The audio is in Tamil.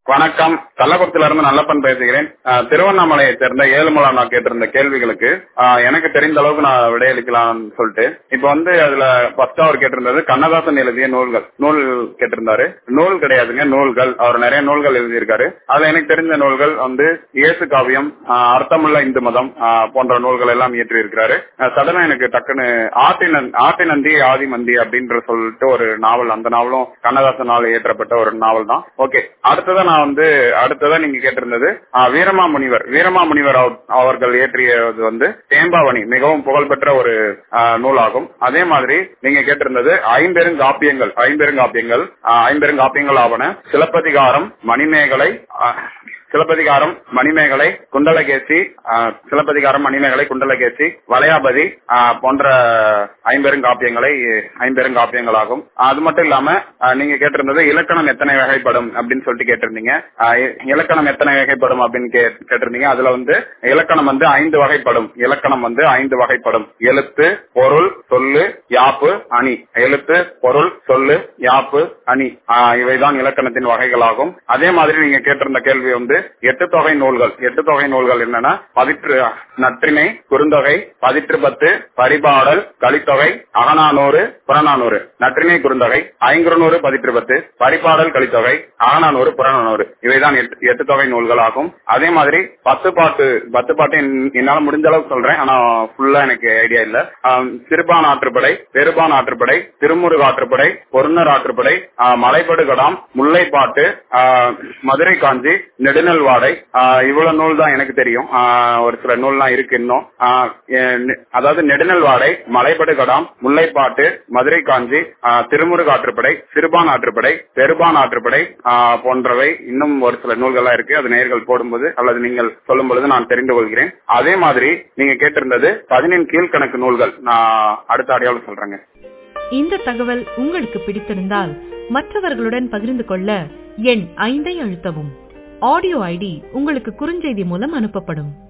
வணக்கம் கள்ளக்குறிச்சியில இருந்து நல்லப்பன் பேசுகிறேன் அஹ், திருவண்ணாமலையை சேர்ந்த ஏழுமலா நான் கேட்டிருந்த கேள்விகளுக்கு அஹ், எனக்கு தெரிந்த அளவுக்கு நான் விடையளிக்கலாம்னு சொல்லிட்டு இப்ப வந்து அதுல ஃபர்ஸ்ட் அவர் கேட்டிருந்தது கண்ணதாசன் எழுதிய நூல்கள் நூல் கேட்டிருந்தாரு நூல் கிடையாதுங்க நூல்கள் அவர் நிறைய நூல்கள் எழுதியிருக்காரு அதுல எனக்கு தெரிஞ்ச நூல்கள் வந்து இயேசு காவியம் அஹ், அர்த்தமுள்ள இந்து மதம் அஹ், போன்ற நூல்கள் எல்லாம் இயற்றி இருக்கிறாரு சடனா எனக்கு டக்குன்னு ஆட்டினந்தி ஆட்டினந்தி ஆதிமந்தி அப்படின்ற சொல்லிட்டு ஒரு நாவல் அந்த நாவலும் கண்ணதாசனால் இயற்றப்பட்ட ஒரு நாவல் தான் ஓகே அடுத்ததா நான் வந்து அடுத்ததா நீங்க கேட்டிருந்தது ஆஹ், வீரமாமுனிவர் வீரமாமுனிவர் அவ- அவர்கள் இயற்றியது வந்து தேம்பாவணி மிகவும் புகழ்பெற்ற ஒரு ஆஹ், நூலாகும் அதே மாதிரி நீங்க கேட்டிருந்தது ஐம்பெருங்காப்பியங்கள் ஐம்பெருங்காப்பியங்கள் ஆஹ், ஐம்பெருங்காப்பியங்கள் ஆவன சிலப்பதிகாரம் மணிமேகலை ஆஹ், சிலப்பதிகாரம் மணிமேகலை குண்டலகேசி ஆஹ், சிலப்பதிகாரம் மணிமேகலை குண்டலகேசி வளையாபதி ஆஹ், போன்ற ஐம்பெருங்காப்பியங்களை ஐம்பெருங்காப்பியங்களாகும் அது மட்டும் இல்லாம ஆஹ், நீங்க கேட்டிருந்தது இலக்கணம் எத்தனை வகைப்படும் அப்படின்னு சொல்லிட்டு கேட்டிருந்தீங்க ஆஹ், இ- இலக்கணம் எத்தனை வகைப்படும் அப்படின்னு கே- கேட்டிருந்தீங்க அதுல வந்து இலக்கணம் வந்து ஐந்து வகைப்படும் இலக்கணம் வந்து ஐந்து வகைப்படும் எழுத்து பொருள் சொல்லு யாப்பு அணி எழுத்து பொருள் சொல்லு யாப்பு அணி ஆஹ், இவைதான் இலக்கணத்தின் வகைகளாகும் அதே மாதிரி நீங்க கேட்டிருந்த கேள்வி வந்து எட்டு தொகை நூல்கள் எட்டு தொகை நூல்கள் என்னன்னா பதிற்று நற்றிணை குறுந்தொகை பதிற்று பத்து பரிபாடல் கலித்தொகை அகநானூறு புறநானூறு நற்றிணை குறுந்தொகை ஐங்குறுநூறு பதிற்று பத்து பரிபாடல் கலித்தொகை அகநானூறு புறநானூறு இவைதான் எட்டு எட்டு தொகை நூல்கள் ஆகும் அதே மாதிரி பத்து பாட்டு பத்து பாட்டு என்- என்னால முடிஞ்ச அளவுக்கு சொல்றேன் ஆனா ஃபுல்லா எனக்கு ஐடியா இல்ல ஆம், சிறுபான் ஆற்றுப்படை பெருபான் ஆற்றுப்படை திருமுருக ஆற்றுப்படை பொருணர் ஆற்றுப்படை ஆ, மலைப்படு கடாம் முல்லைப்பாட்டு ஆ, மதுரை காஞ்சி நெடுநல் வாடை ஆ, இவ்வளவு நூல் தான் எனக்கு தெரியும் ஆ, ஒரு சில நூல்லாம் இருக்கு இன்னும் ஆ, எ- நெ- அதாவது நெடுநல் வாடை மலைப்படு கடாம் முல்லைப்பாட்டு மதுரை காஞ்சி ஆ, திருமுருக ஆற்றுப்படை சிறுபான் ஆற்றுப்படை பெருபான் ஆற்றுப்படை ஆ, போன்றவை இன்னும் ஒரு சில நூல்கள்லாம் இருக்கு அது நேர்கள் போடும்போது அல்லது நீங்கள் சொல்லும் பொழுது நான் தெரிந்து கொள்கிறேன் அதே மாதிரி நீங்க கேட்டிருந்தது பதினெண் கீழ்கணக்கு நூல்கள் நான் அடுத்த ஆடியோவில் சொல்றேங்க இந்த தகவல் உங்களுக்கு பிடித்திருந்தால் மற்றவர்களுடன் பகிர்ந்து கொள்ள எண் ஐந்தை அழுத்தவும் ஆடியோ ஐடி உங்களுக்கு குறுஞ்செய்தி மூலம் அனுப்பப்படும்